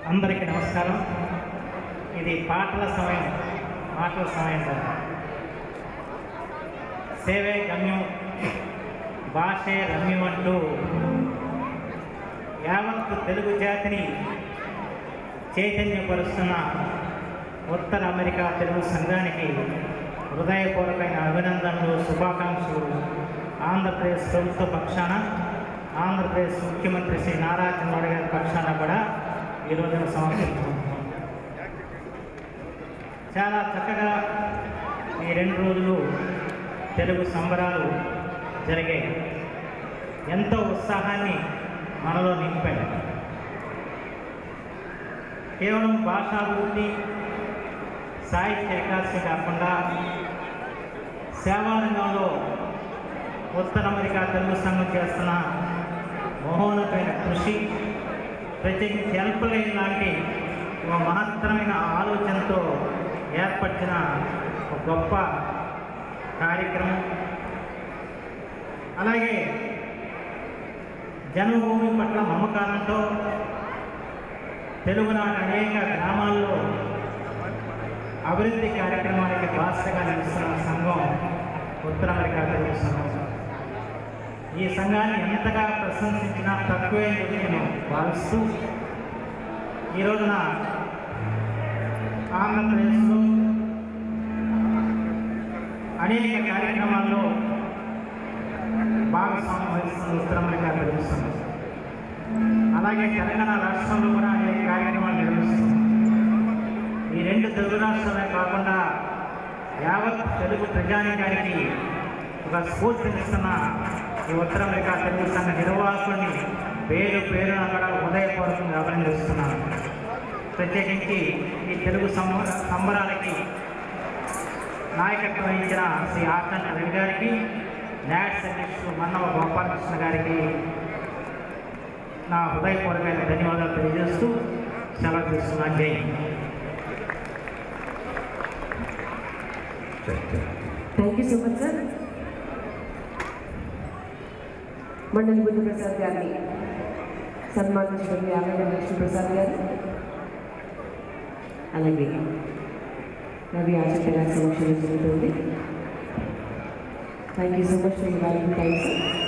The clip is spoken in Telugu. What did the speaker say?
అందరికీ నమస్కారం ఇది పాటల సమయం మాటల సమయం కాదు సేవే గమ్యం భాషే రమ్యం అంటూ యావత్ తెలుగు జాతిని చైతన్యపరుస్తున్న ఉత్తర అమెరికా తెలుగు సంఘానికి హృదయపూర్వకమైన అభినందనలు శుభాకాంక్షలు ఆంధ్రప్రదేశ్ ప్రభుత్వ పక్షాన ఆంధ్రప్రదేశ్ ముఖ్యమంత్రి శ్రీ నారా చంద్రబాబు గారి పక్షాన కూడా ఈ రోజున సమర్పించుకుంటున్నాం చాలా చక్కగా ఈ రెండు రోజులు తెలుగు సంబరాలు జరిగాయి ఎంతో ఉత్సాహాన్ని మనలో నింపాయి కేవలం భాషాభివృద్ధి సాహిత్య వికాసం కాకుండా సేవా రంగంలో ఉత్తర అమెరికా తెలుగు సంఘం చేస్తున్న మహోన్నతమైన కృషి ప్రత్యేకించి హెల్ప్ లైన్ లాంటి ఒక మహత్తరమైన ఆలోచనతో ఏర్పరిచిన ఒక గొప్ప కార్యక్రమం అలాగే జన్మభూమి పట్ల మమకారంతో తెలుగునాటి అనేక గ్రామాల్లో అభివృద్ధి కార్యక్రమానికి బాధ్యతగా నిలుస్తున్న సంఘం ఉత్తర అమెరికా తెలుగు సంఘం ఈ సంఘాన్ని ఎంతగా ప్రశంసించినా తక్కువే అని నేను భావిస్తూ ఈ రోజున ఆంధ్రప్రదేశ్లో అనేక కార్యక్రమాల్లో భాగస్వామ్యం వహిస్తున్న ఉత్తర అమెరికా తెలుగు సంఘం అలాగే తెలంగాణ రాష్ట్రంలో కూడా అనేక కార్యక్రమాలు నిర్వహిస్తున్నాం ఈ రెండు తెలుగు రాష్ట్రాలే కాకుండా యావత్ తెలుగు ప్రజానికానికి ఒక స్ఫూర్తినిస్తున్న ఈ ఉత్తర అమెరికా తెలుగు సంఘ నిర్వాహకుడిని పేరు పేరున కూడా హృదయపూర్వకంగా అభినందిస్తున్నాను ప్రత్యేకించి ఈ తెలుగు సంబ సంబరాలకి నాయకత్వం వహించిన శ్రీ ఆకాంక్ష రవి గారికి న్యాట్స్ అధ్యక్షుడు మన్నవ గోపాలకృష్ణ గారికి నా హృదయపూర్వకమైన ధన్యవాదాలు తెలియజేస్తూ సెలవు తీసుకున్నాను Jai Hind. Thank you so much sir Mandali Buddha Prasad గారిని సన్మానించడం ఆనంద లక్ష్మీ ప్రసాద్ గారు అలాగే రవి ఆచరణ గారి సమక్షంలో జరుగుతుంది thank you so much for value time sir